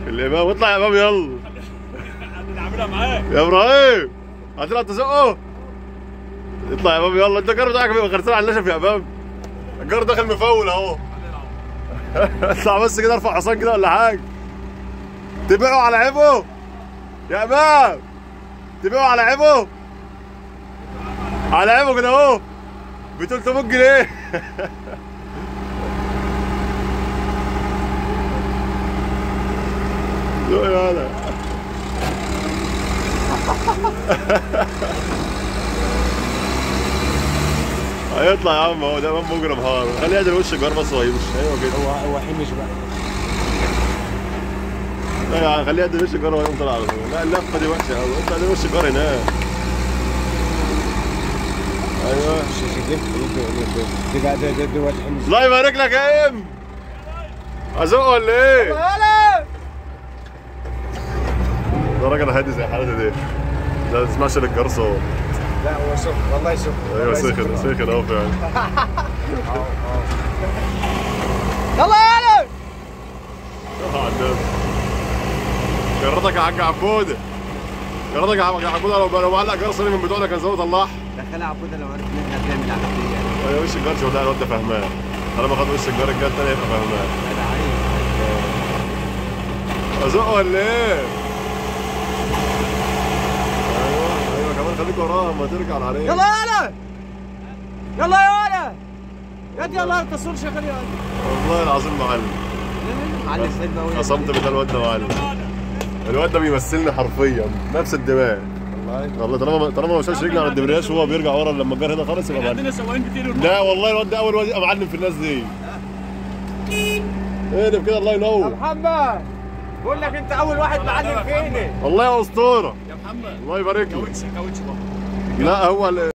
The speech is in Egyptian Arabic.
الامام اطلع يا امام يلا نعملها معاك يا ابراهيم هتطلع تزقه اطلع يا امام يلا انت الجار بتاعك بيبقى خرسان على النشف يا امام الجار داخل مفول اهو اطلع بس كده ارفع حصان كده ولا حاجه تبيعوا على عيبه يا امام تبيعوا على عيبه على عيبه كده اهو ب 300 جنيه لا يا هلا هيطلع يا عم هو ده امام مجرم هار خليه يعدل وش الجار بس وهيمشي ايوه كده هو هو حمش بقى لا يا عم خليه يعدل وش الجار وهيقوم طالع على طول لا اللفه دي وحشه قوي انت عدل وش الجار هناك ايوه دي بقى ده ده دلوقتي حمش الله يبارك لك يا ام ازوق ولا ايه؟ ده راجل هادي زي حالتي دي ده ما تسمعش للجار صوت لا هو سخن والله سخن ايوه والله سخن سخن اهو فعلا يلا يلا عندنا جرتك يا حاج عبوده جرتك يا حاج عبوده لو لو معلق جرس من بتوعنا كان زمان طلعها دخلها عبودة لو عرف ان احنا بنعمل عملية ايوه وش الجار شغلها الواد ده فهمان طالما خد وش الجار الجار التاني يبقى فهمان انا عايز ازق ولا ايه؟ ايوه ايوه كمان خليك وراها اما ترجع العريس يلا يلا يلا يا ولا يا دي الله التصوير شغال يا ولا والله العظيم معلم علي السيد بقى قسمت بالله الواد ده معلم الواد ده بيمثلني حرفيا نفس الدماغ والله والله طالما طالما ما شالش رجله على الدبرياج وهو بيرجع ورا لما الجار هنا خالص يبقى معلم عندنا سواقين كتير لا والله الواد ده اول واد يبقى معلم في الناس دي اقلب كده الله يا ينور محمد بقول لك انت اول واحد معلم فيني والله يا اسطوره يا محمد الله يبارك لك كاوتش كاوتش بقى لا هو ال-